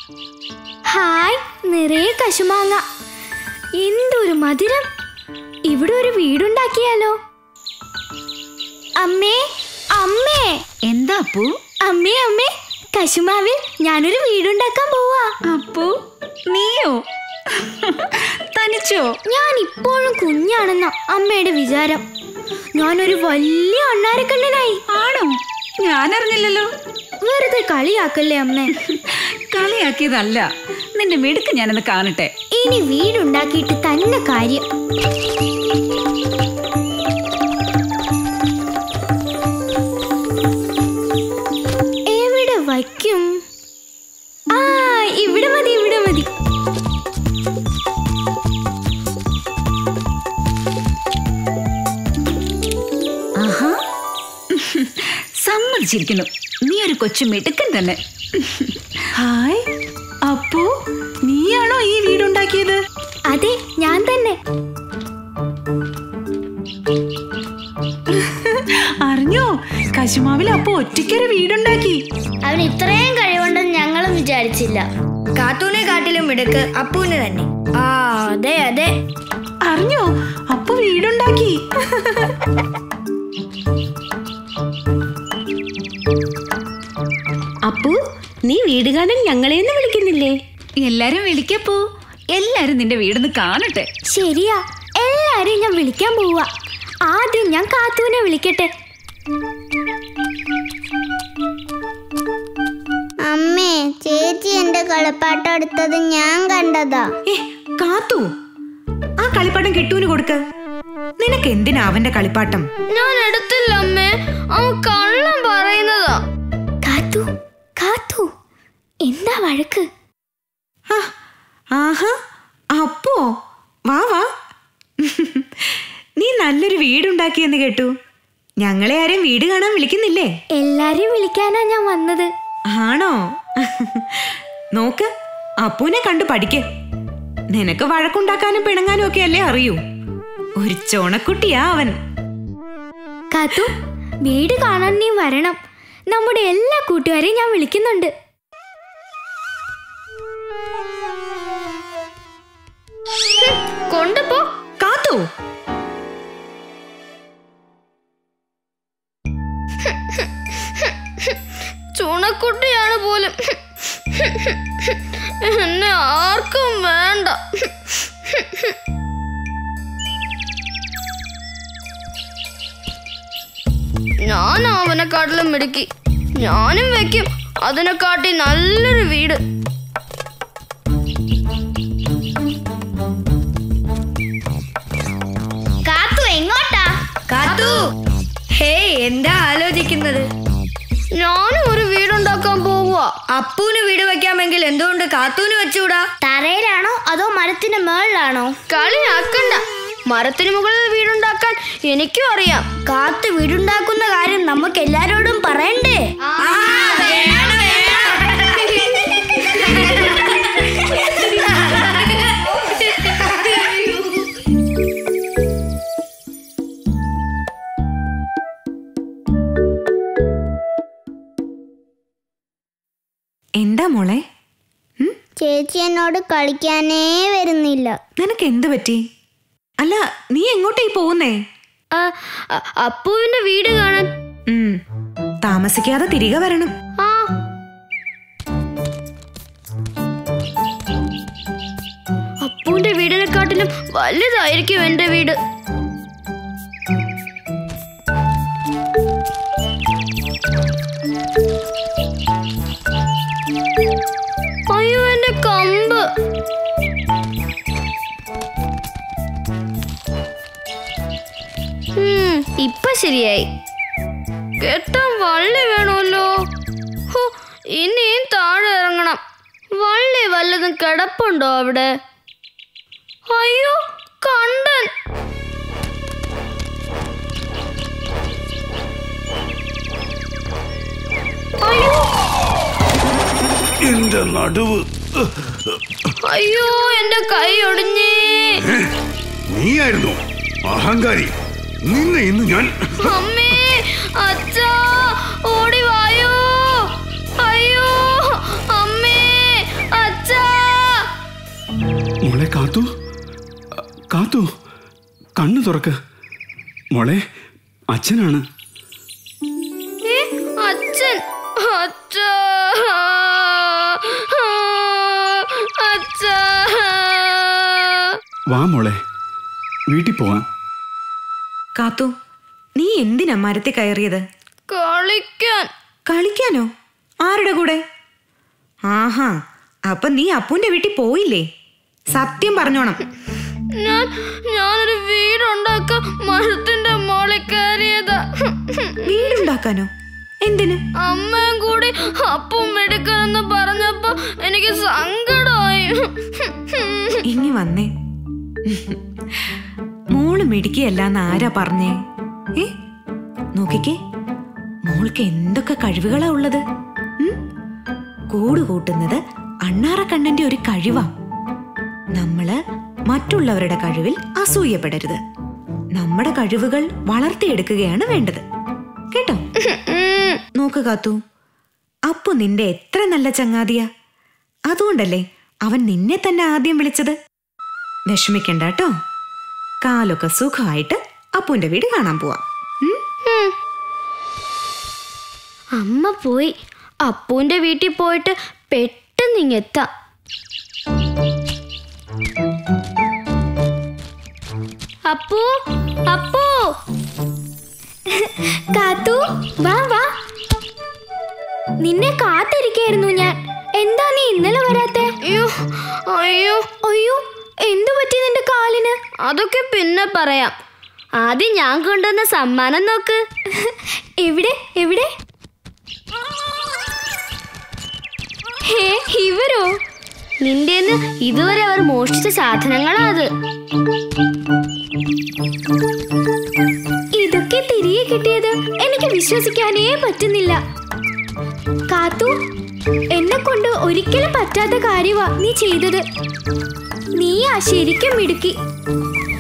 Hi നിറയെ കശുമാങ്ങ എന്തൊരു മധുരം ഇവിടെ ഒരു വീടുണ്ടാക്കിയാലോ അമ്മേ അമ്മേ എന്താ അപ്പു അമ്മേ അമ്മേ കശുമാവിൽ ഞാനൊരു വീടുണ്ടാക്കാൻ പോവാ അപ്പു നീയോ തനിച്ചോ ഞാൻ ഇപ്പോഴും കുഞ്ഞാണെന്ന അമ്മയുടെ വിചാരം ഞാനൊരു വലിയ അണ്ണാരക്കണ്ണനായി ആണോ ഞാനറിഞ്ഞില്ലല്ലോ വെറുതെ കളിയാക്കല്ലേ അമ്മേ കളിയാക്കിയതല്ല നിന്റെ മിടുക്ക് ഞാനൊന്ന് കാണട്ടെ ഇനി വീടുണ്ടാക്കിയിട്ട് തന്നെ കാര്യം എവിടെ വയ്ക്കും ആ ഇവിടെ മതി ഇവിടെ മതി ആഹാ സമ്മതിച്ചിരിക്കുന്നു നീ ഒരു കൊച്ചു മിടുക്കൻ തന്നെ ഹായ് അപ്പു നീയാണോ ഈ വീടുണ്ടാക്കിയത് അതെ ഞാൻ തന്നെ അറിഞ്ഞോ കശുമാവിൽ അപ്പു ഒറ്റയ്ക്കൊരു വീടുണ്ടാക്കി അവൻ ഇത്രയും കഴിവുണ്ടെന്ന് ഞങ്ങളും വിചാരിച്ചില്ല കാത്തൂനെ കാട്ടിലും മിടുക്ക് അപ്പൂന് തന്നെ ആ അതെ അതെ അറിഞ്ഞോ അപ്പു വീടുണ്ടാക്കി അപ്പു നീ വീട് കാണാൻ ഞങ്ങളെന്ന് വിളിക്കുന്നില്ലേ എല്ലാരും വിളിക്കപ്പോ എല്ലാരും നിന്റെ വീടൊന്ന് കാണട്ടെ ശരിയാ എല്ലാരെയും ഞാൻ വിളിക്കാൻ പോവാ ആദ്യം ഞാൻ കാത്തൂനെ വിളിക്കട്ടെ അമ്മേ ചേച്ചി എന്റെ കളിപ്പാട്ടം എടുത്തത് ഞാൻ കണ്ടതാ ഏ കാത്തു ആ കളിപ്പാട്ടം കിട്ടൂന് കൊടുക്ക് നിനക്ക് എന്തിനാ അവന്റെ കളിപ്പാട്ടം ഞാൻ എടുത്തില്ല അമ്മേ അവൻ കള്ളം പറയുന്നതാ കാത്തു കാത്തു എന്താ വഴക്ക് ആ, ആഹാ അപ്പോ വാ വാ നീ നല്ലൊരു വീടുണ്ടാക്കിയെന്ന് കേട്ടു ഞങ്ങളെ ആരെയും വീട് കാണാൻ വിളിക്കുന്നില്ലേ എല്ലാരെയും വിളിക്കാനാ ഞാൻ വന്നത് ആണോ നോക്ക് അപ്പൂനെ കണ്ടു പഠിക്ക് നിനക്ക് വഴക്കുണ്ടാക്കാനും പിണങ്ങാനും ഒക്കെ അല്ലേ അറിയൂ ഒരു ചോണക്കുട്ടിയാ അവൻ കാത്തു വീട് കാണാൻ നീ വരണം നമ്മുടെ എല്ലാ കൂട്ടുകാരെയും ഞാൻ വിളിക്കുന്നുണ്ട് ഹും, കൊണ്ടുപോ കാത്തു ചുണക്കുട്ടിയാണ് പോലും എന്നെ ആർക്കും വേണ്ട ഞാൻ അവനെക്കാട്ടിലും മിടുക്കി ഞാനും വെക്കും അതിനെക്കാട്ടി നല്ലൊരു വീട് കാത്തു എങ്ങോട്ടാ കാത്തു ഹേയ് എന്താ ആലോചിക്കുന്നത് ഞാനും ഒരു വീടുണ്ടാക്കാൻ പോവുക അപ്പൂന് വീട് വെക്കാമെങ്കിൽ എന്തുകൊണ്ട് കാത്തൂന് വെച്ചുകൂടാ തറയിലാണോ അതോ മരത്തിന്റെ മേളിലാണോ കളിയാക്കണ്ട മരത്തിന് മുകളിൽ വീടുണ്ടാക്കാൻ എനിക്കും അറിയാം കാത്ത് വീടുണ്ടാക്കുന്ന കാര്യം നമുക്ക് എല്ലാരോടും പറയണ്ടേ എന്താ മോളെ ഉം? ചേച്ചി എന്നോട് കളിക്കാനേ വരുന്നില്ല നിനക്ക് എന്ത് പറ്റി അല്ല നീ എങ്ങോട്ടേ പോകുന്നേ ആ, അ- അപ്പുവിന്റെ വീട് കാണാൻ ഉം, താമസിക്കാതെ തിരികെ വരണം ആ അപ്പുവിന്റെ വീടിനെക്കാട്ടിലും വലുതായിരിക്കും എന്റെ വീട് അയ്യോ എന്റെ കമ്പ് ഉം, ഇപ്പൊ ശരിയായി കെട്ടാൻ വള്ളി വേണമല്ലോ ഹോ, ഇനിയും താഴെ ഇറങ്ങണം വള്ളി വല്ലതും കിടപ്പുണ്ടോ അവിടെ അയ്യോ കണ്ടൻ അയ്യോ എന്റെ നടുവ് അയ്യോ എന്റെ കൈ ഒടിഞ്ഞേ നീയായിരുന്നു അഹങ്കാരി നിന്നെ ഇന്ന് ഞാൻ അമ്മേ അച്ഛാ ഓടി വായോ അയ്യോ അമ്മേ കാത്തു കണ്ണു തുറക്ക് മോളെ അച്ഛനാണ് ഏ, അച്ഛൻ അച്ഛാ അച്ഛാ വാ മോളെ വീട്ടിൽ പോവാം കാത്തു നീ എന്തിനാ മരത്തിൽ കയറിയത് കളിക്കാൻ കളിക്കാനോ ആരുടെ കൂടെ ആഹാ അപ്പൊ നീ അപ്പുന്റെ വീട്ടിൽ പോയില്ലേ സത്യം പറഞ്ഞോണം ഞാൻ ഞാനൊരു വീടുണ്ടാക്കാൻ മരത്തിന്റെ മോളിൽ കയറിയതാ വീടുണ്ടാക്കാനോ എന്തിന് അമ്മയും കൂടി അപ്പം എടുക്കാനെന്ന് പറഞ്ഞപ്പോ എനിക്ക് സങ്കടമായി ഇനി വന്നേ മോള് മിടുക്കിയല്ലാന്ന് ആരാ പറഞ്ഞേ ഏ നോക്കിക്കേ മോൾക്ക് എന്തൊക്കെ കഴിവുകളാ ഉള്ളത് ഉം? കൂട് കൂട്ടുന്നത് അണ്ണാറക്കണ്ണന്റെ ഒരു കഴിവാ നമ്മള് മറ്റുള്ളവരുടെ കഴിവിൽ അസൂയപ്പെടരുത് നമ്മുടെ കഴിവുകൾ വളർത്തിയെടുക്കുകയാണ് വേണ്ടത് കേട്ടോ നോക്ക് കാത്തു അപ്പു നിന്റെ എത്ര നല്ല ചങ്ങാതിയാ അതുകൊണ്ടല്ലേ അവൻ നിന്നെ തന്നെ ആദ്യം വിളിച്ചത് വിഷമിക്കണ്ട കേട്ടോ കാലൊക്കെ സുഖമായിട്ട് അപ്പുവിന്റെ വീട് കാണാൻ പോവാം ഉം? അമ്മ പോയി അപ്പൂന്റെ വീട്ടിൽ പോയിട്ട് പെട്ടെന്ന് ഇങ്ങെത്താം അപ്പു അപ്പു കാത്തു വാ വാ നിന്നെ കാത്തിരിക്കായിരുന്നു ഞാൻ എന്താ നീ ഇന്നലെ വരാത്തെ അയ്യോ അയ്യോ അയ്യോ എന്തു പറ്റി നിന്റെ കാലിന് അതൊക്കെ പിന്നെ പറയാം ആദ്യം ഞാൻ കൊണ്ടുവന്ന സമ്മാനം നോക്ക് എവിടെ എവിടെ ഹേ ഇവരോ നിന്റേന്ന് ഇതുവരെ അവർ മോഷ്ടിച്ച സാധനങ്ങളാ അത് ഇതൊക്കെ തിരികെ കിട്ടിയത് എനിക്ക് വിശ്വസിക്കാനേ പറ്റുന്നില്ല കാത്തു എന്നെ കൊണ്ട് ഒരിക്കലും പറ്റാത്ത കാര്യമാ നീ ചെയ്തത് നീയാ ശരിക്കും മിടുക്കി